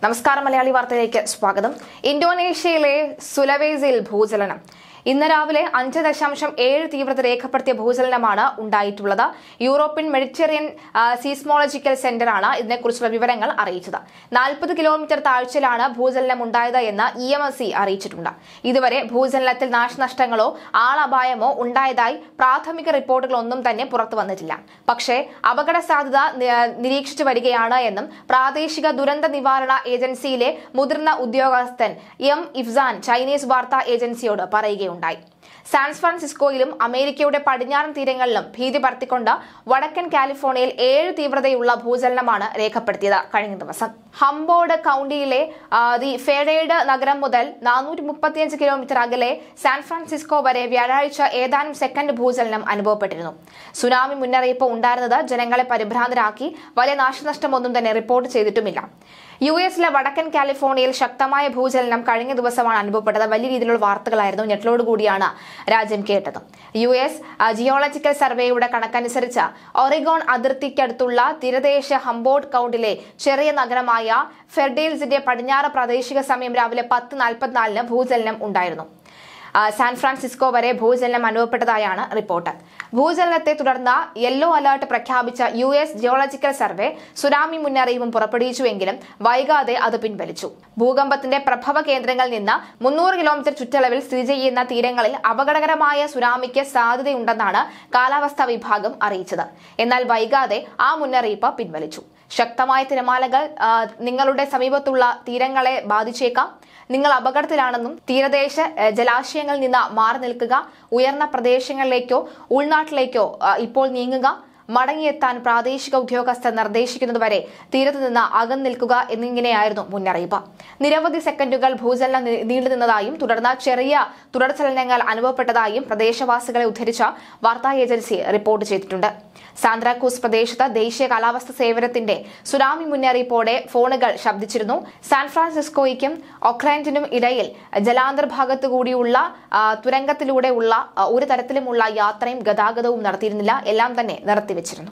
നമസ്കാരം മലയാളി വാർത്തയിലേക്ക് സ്വാഗതം ഇന്തോനേഷ്യയിലെ സുലവേസിൽ ഭൂചലനം ഇന്ന് രാവിലെ അഞ്ച് ദശാംശം ഏഴ് തീവ്രത രേഖപ്പെടുത്തിയ ഭൂചലനമാണ് ഉണ്ടായിട്ടുള്ളത് യൂറോപ്യൻ മെഡിറ്ററേനിയൻ ആ, സീസ്മോളജിക്കൽ സെന്ററാണ് ഇതിനെക്കുറിച്ചുള്ള വിവരങ്ങൾ അറിയിച്ചത് നാൽപ്പത് കിലോമീറ്റർ താഴ്ചയിലാണ് ഭൂചലനം ഉണ്ടായത് എന്ന് ഇ എം എസ് സി അറിയിച്ചിട്ടുണ്ട് ഇതുവരെ ഭൂചലനത്തിൽ നാശനഷ്ടങ്ങളോ ആളപായമോ ഉണ്ടായതായി പ്രാഥമിക റിപ്പോർട്ടുകളൊന്നും തന്നെ പുറത്തു വന്നിട്ടില്ല പക്ഷേ അപകട സാധ്യത നി- നിരീക്ഷിച്ചു വരികയാണ് എന്നും പ്രാദേശിക ദുരന്ത നിവാരണ ഏജൻസിയിലെ മുതിർന്ന ഉദ്യോഗസ്ഥൻ എം ഇഫ്സാൻ ചൈനീസ് വാർത്താ ഏജൻസിയോട് പറയുകയുണ്ടായി സാൻ ഫ്രാൻസിസ്കോയിലും അമേരിക്കയുടെ പടിഞ്ഞാറൻ തീരങ്ങളിലും ഭീതി പരത്തിക്കൊണ്ട് വടക്കൻ കാലിഫോർണിയയിൽ ഏഴ് തീവ്രതയുള്ള ഭൂചലനമാണ് രേഖപ്പെടുത്തിയത് കഴിഞ്ഞ ദിവസം ഹംബോർഡ് കൌണ്ടിയിലെ ആ, ദി ഫെഡേഡ് നഗരം മുതൽ നാനൂറ്റി മുപ്പത്തിയഞ്ച് കിലോമീറ്റർ അകലെ സാൻ ഫ്രാൻസിസ്കോ വരെ വ്യാഴാഴ്ച ഏതാനും സെക്കൻഡ് ഭൂചലനം അനുഭവപ്പെട്ടിരുന്നു സുനാമി മുന്നറിയിപ്പ് ഉണ്ടായിരുന്നത് ജനങ്ങളെ പരിഭ്രാന്തരാക്കി വലിയ നാശനഷ്ടമൊന്നും തന്നെ റിപ്പോർട്ട് ചെയ്തിട്ടുമില്ല യു എസിലെ വടക്കൻ കാലിഫോർണിയയിൽ ശക്തമായ ഭൂചലനം കഴിഞ്ഞ ദിവസമാണ് അനുഭവപ്പെട്ടത് വലിയ രീതിയിലുള്ള വാർത്തകളായിരുന്നു ഞെട്ടലോട് കൂടിയാണ് രാജ്യം കേട്ടത് യു എസ് ആ, ജിയോളജിക്കൽ സർവേയുടെ കണക്കനുസരിച്ച് ഒറിഗോൺ അതിർത്തിക്കടുത്തുള്ള തീരദേശ ഹംബോർഡ് കൌണ്ടിലെ ചെറിയ നഗരമായ ഫെർഡേൽസിന്റെ പടിഞ്ഞാറ് പ്രാദേശിക സമയം രാവിലെ പത്ത് നാൽപ്പത്തിനാലിന് ഭൂചലനം ഉണ്ടായിരുന്നു ആ, സാൻ ഫ്രാൻസിസ്കോ വരെ ഭൂചലനം അനുഭവപ്പെട്ടതായാണ് റിപ്പോർട്ട് ഭൂചലനത്തെ തുടർന്ന് യെല്ലോ അലർട്ട് പ്രഖ്യാപിച്ച U S geological survey tsunami മുന്നറിയിപ്പും പുറപ്പെടുവിച്ചുവെങ്കിലും വൈകാതെ അത് പിൻവലിച്ചു ഭൂകമ്പത്തിന്റെ പ്രഭവ കേന്ദ്രങ്ങളിൽ നിന്ന് മുന്നൂറ് കിലോമീറ്റർ ചുറ്റളവിൽ സ്ഥിതി ചെയ്യുന്ന തീരങ്ങളിൽ അപകടകരമായ സുനാമിക്ക് സാധ്യതയുണ്ടെന്നാണ് കാലാവസ്ഥാ വിഭാഗം അറിയിച്ചത് എന്നാൽ വൈകാതെ ആ മുന്നറിയിപ്പ് പിൻവലിച്ചു ശക്തമായ തിരമാലകൾ ആ, നിങ്ങളുടെ സമീപത്തുള്ള തീരങ്ങളെ ബാധിച്ചേക്കാം നിങ്ങൾ അപകടത്തിലാണെന്നും തീരദേശ ഏഹ്, ജലാശയങ്ങളിൽ നിന്ന് മാറി നിൽക്കുക ഉയർന്ന പ്രദേശങ്ങളിലേക്കോ ഉൾനാട്ടിലേക്കോ ആ, ഇപ്പോൾ നീങ്ങുക മടങ്ങിയെത്താൻ പ്രാദേശിക ഉദ്യോഗസ്ഥർ നിർദ്ദേശിക്കുന്നതുവരെ തീരത്ത് നിന്ന് അകന്നു നിൽക്കുക എന്നിങ്ങനെയായിരുന്നു മുന്നറിയിപ്പ് നിരവധി സെക്കൻഡുകൾ ഭൂചലനം നീ- നീണ്ടു നിന്നതായും തുടർന്ന് ചെറിയ തുടർചലനങ്ങൾ അനുഭവപ്പെട്ടതായും പ്രദേശവാസികളെ ഉദ്ധരിച്ച വാർത്താ ഏജൻസി റിപ്പോർട്ട് ചെയ്തിട്ടുണ്ട് സാന്ത്രാക്കൂസ് പ്രദേശത്ത് ദേശീയ കാലാവസ്ഥ സേവനത്തിന്റെ സുനാമി മുന്നറിയിപ്പോടെ ഫോണുകൾ ശബ്ദിച്ചിരുന്നു സാൻ ഫ്രാൻസിസ്കോയ്ക്കും ഒക്ലാൻഡിനും ഇടയിൽ ജലാന്തർ ഭാഗത്തു കൂടിയുള്ള ആ, തുരങ്കത്തിലൂടെയുള്ള ആ, ഒരു തരത്തിലുമുള്ള യാത്രയും ഗതാഗതവും നടത്തിയിരുന്നില്ല എല്ലാം തന്നെ നിർത്തിവെച്ചിരുന്നു